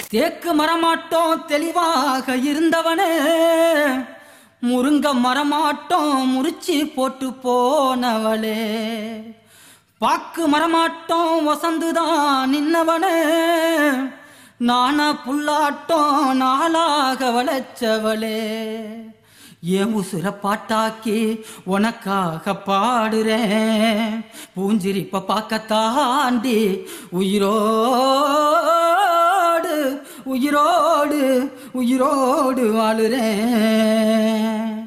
தேக்கு மரமாட்டோம் தெளிவாக இருந்தவனே முருங்க மரமாட்டோம் முறிச்சி போட்டு போனவளே பாக்கு மரமாட்டோம் வசந்துதான் நின்னவனே நானா புல்லாட்டம் நாளாக வளைச்சவளே என் உசுர பாட்டாக்கி உனக்காக பாடுறேன் பூஞ்சிரிப்ப பார்க்க தாண்டி உயிரோடு உயிரோடு உயிரோடு வாழுறேன்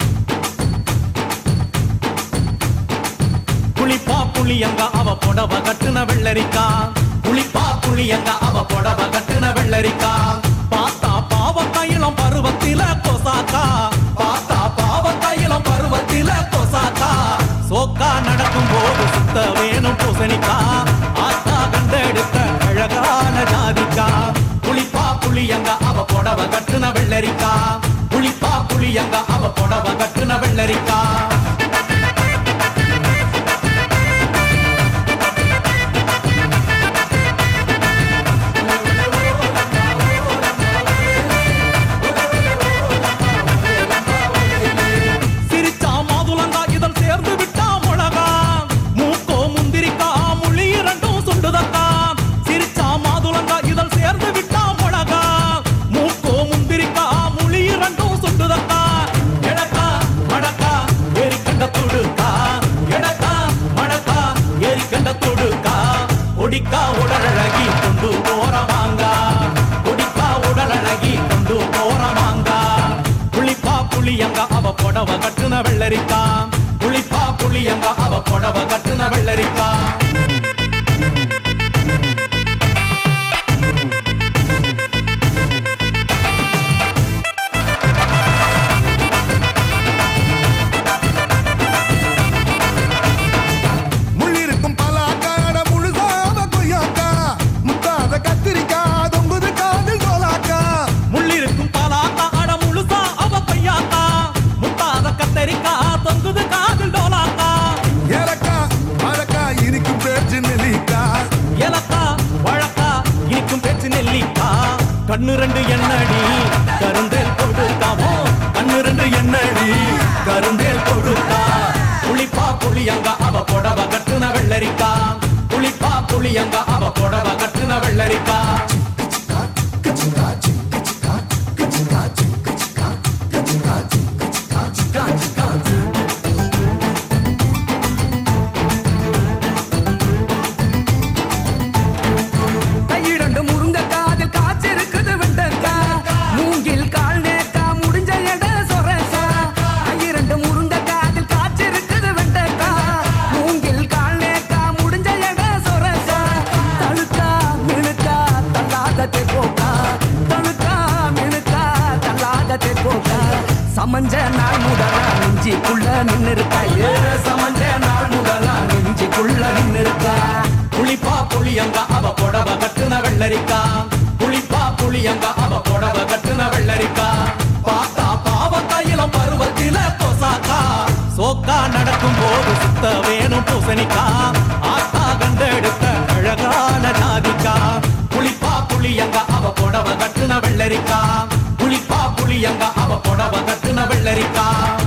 புளிப்பா புளியங்க அவ புடவ கட்டுன வெள்ளரிக்கா புளிப்பா புளியங்க அவ புடவ கட்டுன வெள்ளரிக்கா பார்த்தா பாவ கையிலம் பருவத்தில கொசாக்கா பார்த்தா பாவ கையிலம் பருவத்தில கொசாக்கா சோக்கா நடக்கும் போது சுத்த வேணும் பூசணிக்கா ஆத்தா கண்டெடுத்த அழகான ஜாதிக்கா புளிப்பா புளியங்க அவ புடவ கட்டுன வெள்ளரிக்கா புளிப்பா புளியங்க அவ புடவ கட்டுன வெள்ளரிக்கா சிரிச்சா மாதுளங்கா இதழ் சேர்ந்து விட்டா முழகா மூக்கோ முந்திரிக்கா முள்ளி இரண்டும் சுண்டுதக்கா சிரிச்சா மாதுளங்கா இதழ் சேர்ந்து விட்டா முழகா மூக்கோ முந்திரிக்கா முள்ளி இரண்டும் சுண்டுதக்கா எடக்கா மடக்கா ஏறி கண்ட துடுக்கா எடக்கா மடக்கா ஏறி கண்ட துடுக்கா ஒடிக்கா உடலழகி கொண்டு போற வாங்கா ஒடிக்கா உடலழகி கொண்டு போற வாங்கா புளிப்பா புளியங்க அவ புடவ கட்டுன வெள்ளரிக்கா புளிப்பா புளியங்க அவ புடவ கட்டுன வெள்ளரிக்கா முள்ளிருக்கும் பலாக்காட முழுசாத கொய்யாக்கா முத்தாத கத்திரிக்கா தொங்குது காதில் தோலாக்கா முள்ளிருக்கும் பாலாக்கா அட முழுசா அவ பையாக்கா முத்தாத கத்தரிக்கா தொங்குது காதில் டோலாக்கா ஏலக்கா அழக்கா இனிக்கும் பேச்சு நெல்லிக்கா எலக்கா வழக்கா இனிக்கும் பேச்சு நெல்லிக்கா கண்ணு ரெண்டு எண்ணடி கருந்தேல் கொடுக்காமோ கண்ணு ரெண்டு எண்ணடி கருந்தேல் கொடுக்கா புளிப்பா புளியங்க அவ புடவ கட்டுன வெள்ளரிக்கா புளிப்பா புளியங்க அவ புடவ கட்டுன வெள்ளரிக்கா கையிரண்டு முருங்க காதில் காய்ச்சிருக்குது வெண்டக்கா மூங்கில் கால் நேக்கா முடிஞ்ச எட சொரக்கா கையிரண்டு முருங்க காதில் காய்ச்சிருக்குது வெண்டக்கா மூங்கில் கால் நேக்கா முடிஞ்ச எட சொரக்கா தழுக்கா மினுக்கா தள்ளாத போக்கா தழுக்கா மினுக்கா தள்ளாத போக்கா சமஞ்ச நாள் முதலா நெஞ்சிக்குள்ள நின்னு இருக்கா ஏ சமஞ்ச நாள் முதலா நெஞ்சிக்குள்ள நின்னு இருக்கா புளிப்பா புளியங்க அவ புடவ கட்டுன வெள்ளரிக்கா புளிப்பா புளியங்க அவ புடவ கட்டுன வெள்ளரிக்கா பார்த்தா பாவ கையிலம் பருவத்தில கொசாக்கா சோக்கா நடக்கும் போது சுத்த வேணும் பூசணிக்கா ஆத்தா கண்டெடுத்த அழகான ஜாதிக்கா புளிப்பா புளியங்க அவ புடவ கட்டுன வெள்ளரிக்கா புளிப்பா புளியங்க அவ புடவ கட்டுன வெள்ளரிக்கா